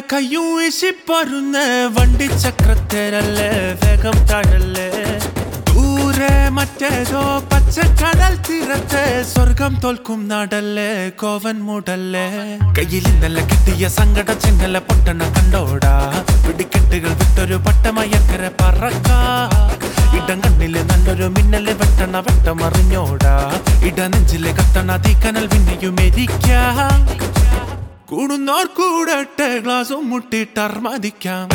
കയ്യും വീശിപ്പരുന്ന് വണ്ടി ചക്രത്തേരല്ലേ വേഗം താഴല്ലേ ദൂരെ മറ്റേതോ പച്ചക്കടൽ തീരത്തെ സ്വർഗം തോൽക്കും നാടല്ലേ കോവൻ മൂടല്ലേ കയ്യിൽ ഇന്നലെ കിട്ടിയ സങ്കട ചെങ്ങല പൊട്ടണ കണ്ടോടാ പിടിക്കെട്ടുകൾ വിട്ടൊരു പട്ടമയക്കര പറക്ക ഇടം കണ്ണില് നല്ലൊരു മിന്നല് വെട്ടണ വെട്ടമറിഞ്ഞോടാ ഇട നെഞ്ചില് കത്തണ തീക്കനൽ പിന്നെയും എരിക്കാം കൂടുന്നോർ കൂടട്ടെ ഗ്ലാസും മുട്ടിട്ടർമതിക്കാം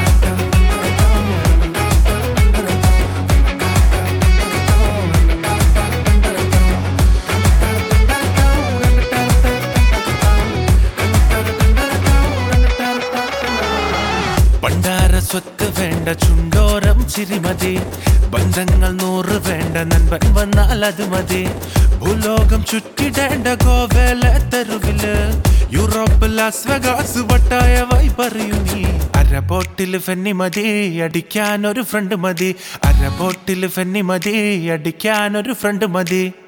പണ്ടാര സ്വത്ത് വേണ്ട ചുണ്ടോരം ചിരിമതി ബന്ധങ്ങൾ നൂറ് വേണ്ട നൻപൻ വന്നാൽ അത് മതി ഭൂലോകം ചുറ്റിടേണ്ട ഗോവേല തെരുവില് യൂറോപ്പ് ലാസ് വെഗാസ് വട്ടായവായി പറയൂ നീ അര ബോട്ടിൽ ഫെന്നി മതി അടിക്കാൻ ഒരു ഫ്രണ്ട് മതി അര ബോട്ടിൽ ഫെന്നി മതി അടിക്കാൻ ഒരു ഫ്രണ്ട് മതി